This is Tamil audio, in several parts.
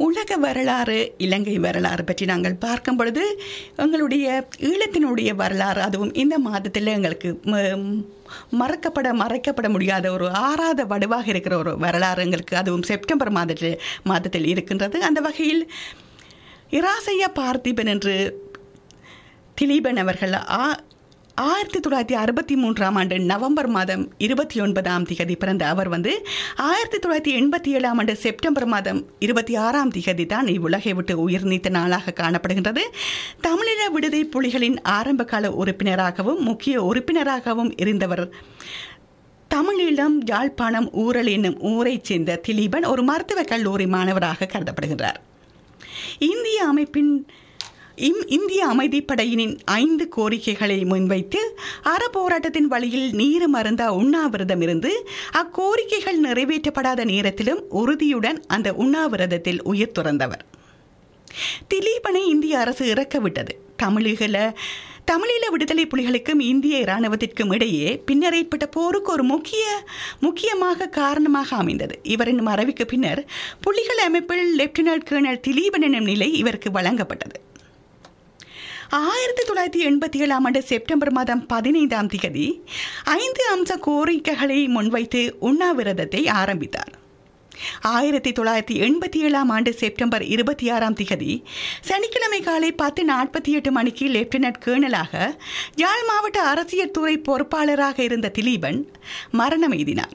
உலக வரலாறு இலங்கை வரலாறு பற்றி நாங்கள் பார்க்கும் பொழுது எங்களுடைய ஈழத்தினுடைய வரலாறு அதுவும் இந்த மாதத்தில் எங்களுக்கு ம- மறக்கப்பட மறைக்கப்பட முடியாத ஒரு ஆறாத வடுவாக இருக்கிற ஒரு வரலாறு எங்களுக்கு அதுவும் செப்டம்பர் மாதத்தில் மாதத்தில் இருக்கின்றது அந்த வகையில் இராசையா பார்த்திபன் என்று திலீபன் அவர்கள் ஆ ஆயிரத்தி தொள்ளாயிரத்தி அறுபத்தி மூன்றாம் ஆண்டு நவம்பர் மாதம் இருபத்தி ஒன்பதாம் திகதி பிறந்த அவர் வந்து ஆயிரத்தி தொள்ளாயிரத்தி எண்பத்தி ஏழாம் ஆண்டு செப்டம்பர் மாதம் இருபத்தி ஆறாம் திகதி தான் இவ்வுலகை விட்டு உயிர் நீத்த நாளாக காணப்படுகின்றது தமிழீழ விடுதலை புலிகளின் ஆரம்பகால உறுப்பினராகவும் முக்கிய உறுப்பினராகவும் இருந்தவர் தமிழீழம் யாழ்ப்பாணம் ஊரல் என்னும் ஊரைச் சேர்ந்த திலீபன் ஒரு மருத்துவக் கல்லூரி மாணவராக கருதப்படுகின்றார் இந்திய அமைப்பின் இம் இந்திய அமைதிப்படையினின் ஐந்து கோரிக்கைகளை முன்வைத்து அறப்போராட்டத்தின் வழியில் நீர் மருந்தா உண்ணாவிரதம் இருந்து அக்கோரிக்கைகள் நிறைவேற்றப்படாத நேரத்திலும் உறுதியுடன் அந்த உண்ணாவிரதத்தில் உயிர் துறந்தவர் திலீபனை இந்திய அரசு இறக்கவிட்டது தமிழீழ தமிழீழ விடுதலை புலிகளுக்கும் இந்திய இராணுவத்திற்கும் இடையே பின்னர் ஏற்பட்ட போருக்கு ஒரு முக்கிய முக்கியமாக காரணமாக அமைந்தது இவரின் மறைவுக்கு பின்னர் புலிகள் அமைப்பில் லெப்டினன்ட் கேர்னல் திலீபன் எனும் நிலை இவருக்கு வழங்கப்பட்டது ஆயிரத்தி தொள்ளாயிரத்தி எண்பத்தி ஏழாம் ஆண்டு செப்டம்பர் மாதம் பதினைந்தாம் திகதி ஐந்து அம்ச கோரிக்கைகளை முன்வைத்து உண்ணாவிரதத்தை ஆரம்பித்தார் ஆயிரத்தி தொள்ளாயிரத்தி எண்பத்தி ஏழாம் ஆண்டு செப்டம்பர் இருபத்தி ஆறாம் திகதி சனிக்கிழமை காலை பத்து நாற்பத்தி எட்டு மணிக்கு லெப்டினன்ட் கேர்னலாக யாழ் மாவட்ட அரசியல் துறை பொறுப்பாளராக இருந்த திலீபன் மரணம் எய்தினார்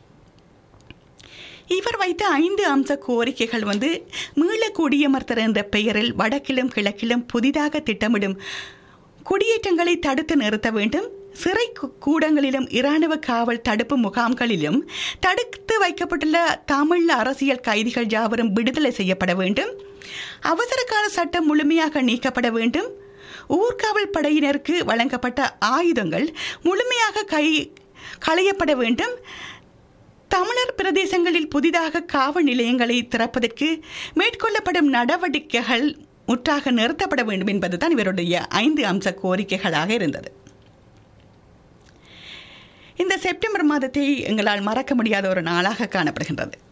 இவர் வைத்த ஐந்து அம்ச கோரிக்கைகள் வந்து மீள குடியமர்த்தர் என்ற பெயரில் வடக்கிலும் கிழக்கிலும் புதிதாக திட்டமிடும் குடியேற்றங்களை தடுத்து நிறுத்த வேண்டும் சிறை கு- கூடங்களிலும் இராணுவ காவல் தடுப்பு முகாம்களிலும் தடுத்து வைக்கப்பட்டுள்ள தமிழ் அரசியல் கைதிகள் யாவரும் விடுதலை செய்யப்பட வேண்டும் அவசர கால சட்டம் முழுமையாக நீக்கப்பட வேண்டும் ஊர்காவல் படையினருக்கு வழங்கப்பட்ட ஆயுதங்கள் முழுமையாக கை களையப்பட வேண்டும் தமிழர் பிரதேசங்களில் புதிதாக காவல் நிலையங்களை திறப்பதற்கு மேற்கொள்ளப்படும் நடவடிக்கைகள் முற்றாக நிறுத்தப்பட வேண்டும் என்பதுதான் இவருடைய ஐந்து அம்ச கோரிக்கைகளாக இருந்தது இந்த செப்டம்பர் மாதத்தை எங்களால் மறக்க முடியாத ஒரு நாளாக காணப்படுகின்றது